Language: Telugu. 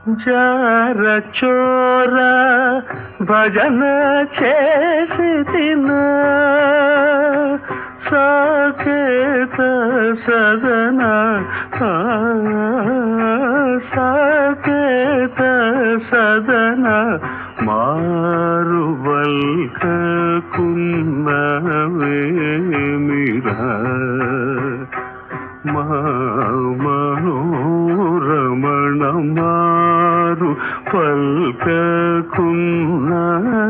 జార చోర భజన చేసి తిన సాకేత సదన ఆ, సాకేత సదన మారువల్కున్నవేమిరా మా మనోరమణ మారు పల్కకున్న